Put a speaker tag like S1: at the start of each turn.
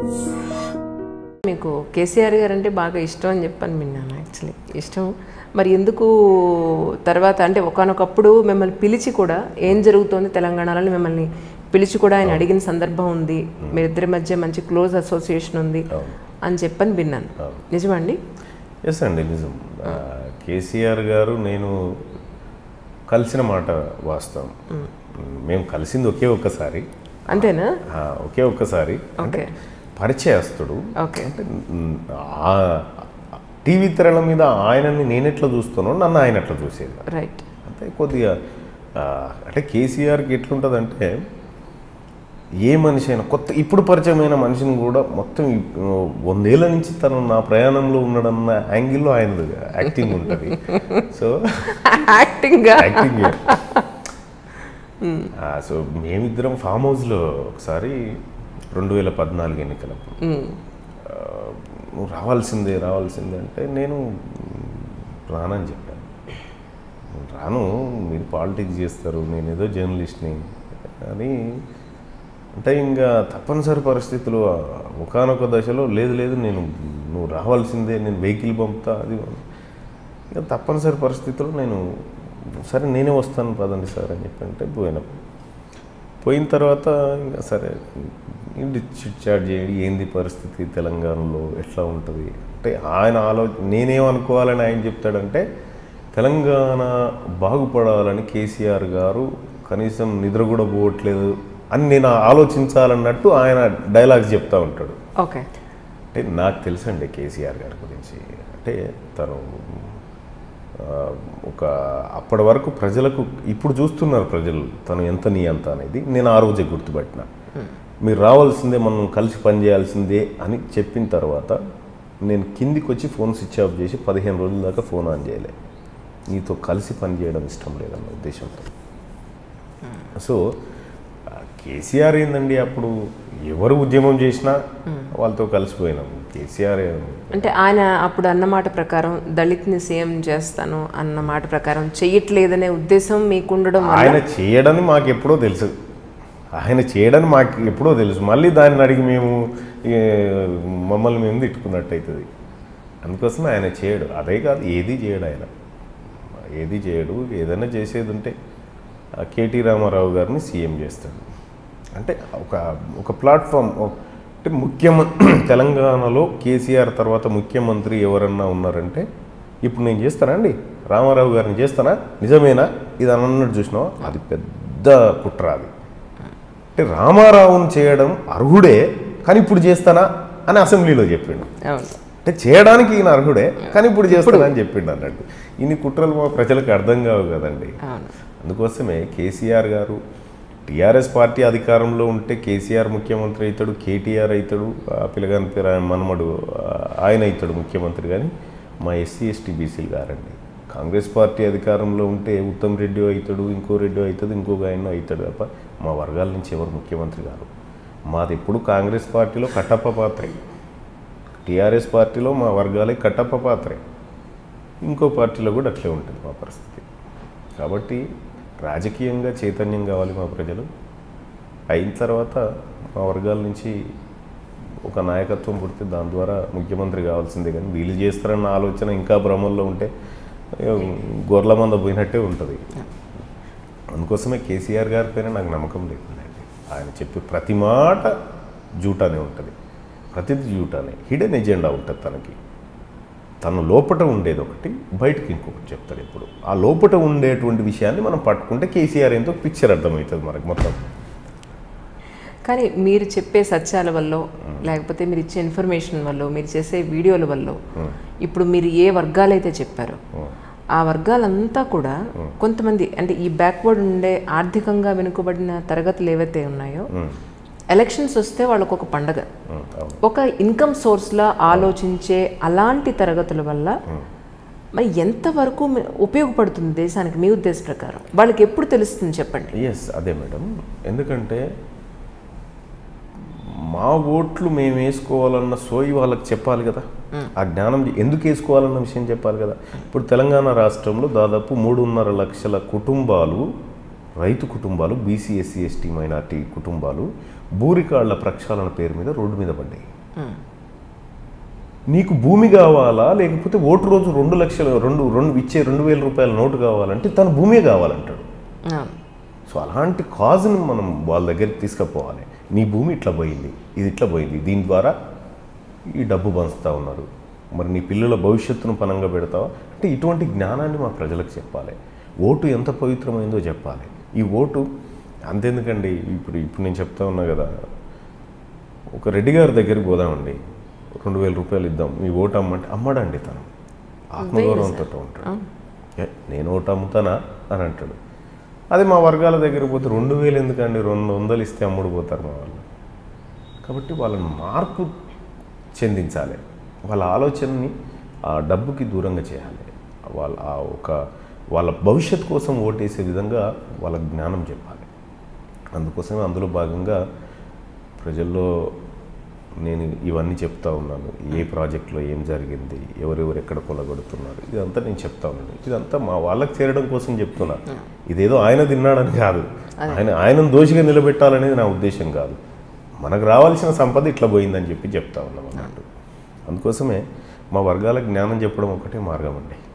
S1: మీకు కేసీఆర్ గారు అంటే బాగా ఇష్టం అని చెప్పని విన్నాను యాక్చువల్లీ ఇష్టం మరి ఎందుకు తర్వాత అంటే ఒకనొకప్పుడు మిమ్మల్ని పిలిచి కూడా ఏం జరుగుతోంది తెలంగాణలో మిమ్మల్ని పిలిచి కూడా ఆయన అడిగిన సందర్భం ఉంది మీరిద్దరి మధ్య మంచి క్లోజ్ అసోసియేషన్ ఉంది అని చెప్పని విన్నాను నిజమండి
S2: ఎస్ అండి నిజం ఆ, కేసీఆర్ గారు నేను కలిసిన మాట వాస్తవం మేము కలిసింది ఒకే ఒక్కసారి
S1: అంతేనా
S2: ఆ, ఒకే ఒక్కసారి
S1: ఓకే
S2: పరిచయస్తుడు
S1: ఓకే
S2: అంటే మ్, ఆ టీవీ తెరల మీద ఆయనని నేను ఎట్లా చూస్తానో నన్ను ఆయన ఎట్లా చూసేది
S1: రైట్
S2: అంటే కొద్దిగా ఆ, అంటే కేసీఆర్కి ఎట్లుంటుందంటే ఏ మనిషి అయినా కొత్త ఇప్పుడు పరిచయమైన మనిషిని కూడా మొత్తం ఈ, ఆ, వందేళ్ల నుంచి తను నా ప్రయాణంలో ఉన్నాడన్న యాంగిల్లో ఆయన యాక్టింగ్ ఉంటుంది సో
S1: యాక్టింగ్
S2: యాక్టింగ్ సో మేమిద్దరం ఫామ్ హౌస్లో ఒకసారి రెండు వేల పద్నాలుగు ఎన్నికలప్పుడు ఆ, నువ్వు రావాల్సిందే రావాల్సిందే అంటే నేను మ్, రానని చెప్పాను నేను రాను మీరు పాలిటిక్స్ చేస్తారు నేను ఏదో జర్నలిస్ట్ని అని అంటే ఇంకా తప్పనిసరి పరిస్థితులు ఒకనొక దశలో లేదు లేదు నేను నువ్వు రావాల్సిందే నేను వెహికల్ పంపుతా అది ఇంకా తప్పనిసరి పరిస్థితుల్లో నేను సరే నేనే వస్తాను పదండి సార్ అని చెప్పి అంటే పోయినాం పోయిన తర్వాత ఇంకా సరే ఇంటి చిట్ చాట్ చేయండి ఏంది పరిస్థితి తెలంగాణలో ఎట్లా ఉంటుంది అంటే ఆయన ఆలోచన నేనేమనుకోవాలని ఆయన చెప్తాడంటే తెలంగాణ బాగుపడాలని కేసీఆర్ గారు కనీసం నిద్ర కూడా పోవట్లేదు అని నేను ఆలోచించాలన్నట్టు ఆయన డైలాగ్స్ చెప్తా ఉంటాడు
S1: ఓకే
S2: అంటే నాకు తెలుసండి కేసీఆర్ గారి గురించి అంటే తను ఆ, ఒక అప్పటి వరకు ప్రజలకు ఇప్పుడు చూస్తున్నారు ప్రజలు తను ఎంత నీ ఎంత అనేది నేను ఆ రోజే గుర్తుపట్టిన మీరు రావాల్సిందే మనం కలిసి పనిచేయాల్సిందే అని చెప్పిన తర్వాత నేను కిందికి వచ్చి ఫోన్ స్విచ్ ఆఫ్ చేసి పదిహేను రోజుల దాకా ఫోన్ ఆన్ చేయలే నీతో కలిసి పనిచేయడం ఇష్టం లేదన్న ఉద్దేశంతో సో ఆ, కేసీఆర్ ఏందండి అప్పుడు ఎవరు ఉద్యమం చేసినా వాళ్ళతో కలిసిపోయినాం కేసీఆర్ ఏం-
S1: అంటే ఆయన అప్పుడు అన్న మాట ప్రకారం దళిత్ని సీఎం చేస్తాను అన్న మాట ప్రకారం చెయ్యట్లేదనే ఉద్దేశం మీకుండడం వల్ల
S2: ఆయన చేయడని మాకు ఎప్పుడో తెలుసు ఆయన చేయడని మాకు ఎప్పుడో తెలుసు మళ్ళీ దాన్ని అడిగి మేము ఏ, మమ్మల్ని మేము తిట్టుకున్నట్టు అవుతుంది అందుకోసం ఆయన చేయడు అదే కాదు ఏది చేయడు ఆయన ఏది చేయడు ఏదైనా చేసేది ఉంటే ఆ కేటీ రామారావు గారిని సీఎం చేస్తాడు అంటే ఒక ఒక ప్లాట్ఫామ్ అంటే ముఖ్యమంత్రి తెలంగాణలో కేసీఆర్ తర్వాత ముఖ్యమంత్రి ఎవరన్నా ఉన్నారంటే ఇప్పుడు నేను చేస్తానా అండి రామారావు గారిని చేస్తానా నిజమేనా ఇది అని అన్నట్టు చూసినావా అది పెద్ద కుట్ర అది అంటే రామారావుని చేయడం అర్హుడే కానీ ఇప్పుడు చేస్తానా అని అసెంబ్లీలో చెప్పిండు
S1: అవును
S2: అంటే చేయడానికి ఈయన అర్హుడే కానీ ఇప్పుడు చేస్తానా అని చెప్పిండు అన్నట్టు ఇన్ని కుట్రలు మా ప్రజలకు అర్థం కావు కదండి
S1: అవును
S2: అందుకోసమే కేసీఆర్ గారు టీఆర్ఎస్ పార్టీ అధికారంలో ఉంటే కేసీఆర్ ముఖ్యమంత్రి అవుతాడు కేటీఆర్ అవుతాడు ఆ పిల్లగాని పేరు ఆయన మనమడు ఆ, ఆయన అవుతాడు ముఖ్యమంత్రి కానీ మా ఎస్సీ ఎస్టీ బీసీలు గారండి కాంగ్రెస్ పార్టీ అధికారంలో ఉంటే ఉత్తమ్ రెడ్డి అవుతాడు ఇంకో రెడ్డి అవుతాడు ఇంకొక ఆయన అవుతాడు తప్ప మా వర్గాల నుంచి ఎవరు ముఖ్యమంత్రి గారు మాది ఎప్పుడు కాంగ్రెస్ పార్టీలో కట్టప్ప పాత్రే టీఆర్ఎస్ పార్టీలో మా వర్గాలే కట్టప్ప పాత్రే ఇంకో పార్టీలో కూడా అట్లే ఉంటుంది మా పరిస్థితి కాబట్టి రాజకీయంగా చైతన్యం కావాలి మా ప్రజలు అయిన తర్వాత మా వర్గాల నుంచి ఒక నాయకత్వం పుడితే దాని ద్వారా ముఖ్యమంత్రి కావాల్సిందే కానీ వీళ్ళు చేస్తారన్న ఆలోచన ఇంకా భ్రమంలో ఉంటే అయ్యో, గొర్రెల మంద పోయినట్టే ఉంటుంది అందుకోసమే కేసీఆర్ గారి పైన నాకు నమ్మకం లేకుందండి ఆయన చెప్పే ప్రతి మాట జూటానే ఉంటుంది ప్రతిది జూటానే హిడెన్ ఎజెండా ఉంటుంది తనకి తను లోపట ఉండేది ఒకటి బయటకి ఇంకొకటి చెప్తాడు ఇప్పుడు ఆ లోపట ఉండేటువంటి విషయాన్ని మనం పట్టుకుంటే కేసీఆర్ ఏంటో పిక్చర్ అర్థమవుతుంది మనకు మొత్తం
S1: కానీ మీరు చెప్పే సత్యాల వల్ల లేకపోతే మీరు ఇచ్చే ఇన్ఫర్మేషన్ వల్ల మీరు చేసే వీడియోల వల్ల ఇప్పుడు మీరు ఏ వర్గాలైతే చెప్పారో ఆ వర్గాలంతా కూడా కొంతమంది అంటే ఈ బ్యాక్వర్డ్ ఉండే ఆర్థికంగా వెనుకబడిన తరగతులు ఏవైతే ఉన్నాయో ఎలక్షన్స్ వస్తే వాళ్ళకు ఒక పండగ
S2: ఉమ్, అవును
S1: ఒక ఇన్కమ్ సోర్స్లా ఆలోచించే అలాంటి తరగతుల వల్ల మరి ఎంతవరకు మీ- ఉపయోగపడుతుంది దేశానికి మీ ఉద్దేశ ప్రకారం వాళ్ళకి ఎప్పుడు తెలుస్తుంది చెప్పండి
S2: ఎస్ అదే మేడం ఎందుకంటే మా ఓట్లు మేము వేసుకోవాలన్న సోయి వాళ్ళకి చెప్పాలి కదా ఆ జ్ఞానం ఎందుకు వేసుకోవాలన్న విషయం చెప్పాలి కదా ఇప్పుడు తెలంగాణ రాష్ట్రంలో దాదాపు మూడున్నర లక్షల కుటుంబాలు రైతు కుటుంబాలు బీసీ ఎస్సీ ఎస్టీ మైనార్టీ కుటుంబాలు భూరికాళ్ల ప్రక్షాళన పేరు మీద రోడ్డు మీద పడ్డాయి
S1: ఉమ్.
S2: నీకు భూమి కావాలా లేకపోతే ఓటు రోజు రెండు లక్షలు రెండు రెండు ఇచ్చే రెండు వేల రూపాయల నోటు కావాలంటే తన భూమే కావాలంటాడు
S1: అవును.
S2: సో అలాంటి కాజ్ని మనం వాళ్ళ దగ్గరికి తీసుకుపోవాలి నీ భూమి ఇట్లా పోయింది ఇది ఇట్లా పోయింది దీని ద్వారా ఈ డబ్బు పంచుతా ఉన్నారు మరి నీ పిల్లల భవిష్యత్తును పనంగా పెడతావా అంటే ఇటువంటి జ్ఞానాన్ని మా ప్రజలకు చెప్పాలి ఓటు ఎంత పవిత్రమైందో చెప్పాలి ఈ ఓటు అంతెందుకండి ఇప్పుడు ఇప్పుడు నేను చెప్తా ఉన్నా కదా ఒక రెడ్డి గారి దగ్గరికి పోదామండి రెండు వేల రూపాయలు ఇద్దాం మీ ఓటు అమ్మంటే అమ్మడండి తను ఆత్మగౌరవంతో ఉంటాడు ఏ, నేను ఓటు అమ్ముతానా అని అంటాడు అదే మా వర్గాల దగ్గర పోతే రెండు వేలు ఎందుకండి రెండు వందలు ఇస్తే అమ్ముడు పోతారు మా వాళ్ళు కాబట్టి వాళ్ళని మార్పు చెందించాలి వాళ్ళ ఆలోచనని ఆ డబ్బుకి దూరంగా చేయాలి వాళ్ళ ఆ ఒక వాళ్ళ భవిష్యత్ కోసం ఓటేసే విధంగా వాళ్ళ జ్ఞానం చెప్పాలి అందుకోసమే అందులో భాగంగా ప్రజల్లో నేను ఇవన్నీ చెప్తా ఉన్నాను ఏ ప్రాజెక్టులో ఏం జరిగింది ఎవరెవరు ఎక్కడ కొలగొడుతున్నారు ఇదంతా నేను చెప్తా ఉన్నాను ఇదంతా మా వాళ్ళకి చేరడం కోసం చెప్తున్నా ఇదేదో ఆయన తిన్నాడని కాదు ఆయన ఆయనను దోషిగా నిలబెట్టాలనేది నా ఉద్దేశం కాదు మనకు రావాల్సిన సంపద ఇట్లా పోయిందని చెప్పి చెప్తా ఉన్నాం అన్నట్టు అందుకోసమే మా వర్గాలకు జ్ఞానం చెప్పడం ఒకటే మార్గం అండి